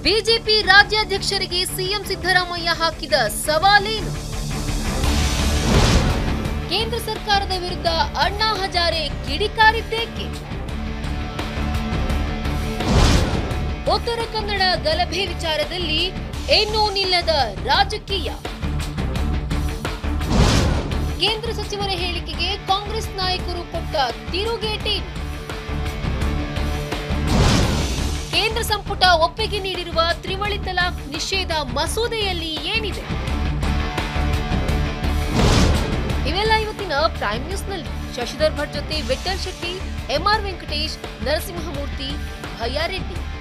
BJP ರಾಜ್ಯಾಧ್ಯಕ್ಷರಿಗೆ CM Siddaramaiah ಹಾಕಿದ ಸವಾಲೇನು ಕೇಂದ್ರ ಸರ್ಕಾರದ ವಿರುದ್ಧ ಅಣ್ಣಾ ಹಜಾರೆ ಕಿಡಿಕಾರಿದ್ದೇಕೆ ಉತ್ತರ ಕನ್ನಡ ಗಲಭೆ ವಿಚಾರದಲ್ಲಿ ಇನ್ನೂ ನಿಲ್ಲದ ರಾಜಕೀಯ ಕೇಂದ್ರ ಸಚಿವರ ಹೇಳಿಕೆಗೆ ಕಾಂಗ್ರೆಸ್ ನಾಯಕರು ಕೊಟ್ಟ ತಿರುಗೇಟೇನು ಕೇಂದ್ರ ಸಂಪುಟ ಒಪ್ಪಿಗೆ ನೀಡಿರುವ ತ್ರಿವಳಿ ತಲಾಖ್ ನಿಷೇಧ ಮಸೂದೆಯಲ್ಲಿ ಏನಿದೆ ಇವೆಲ್ಲ ಇವತ್ತಿನ ಪ್ರೈಮ್ ನ್ಯೂಸ್ನಲ್ಲಿ ಶಶಿಧರ್ ಭಟ್ ಜೊತೆ ವಿಠಲ್ ಶೆಟ್ಟಿ ಎಂಆರ್ ವೆಂಕಟೇಶ್ ನರಸಿಂಹಮೂರ್ತಿ ಭಯ್ಯಾರೆಡ್ಡಿ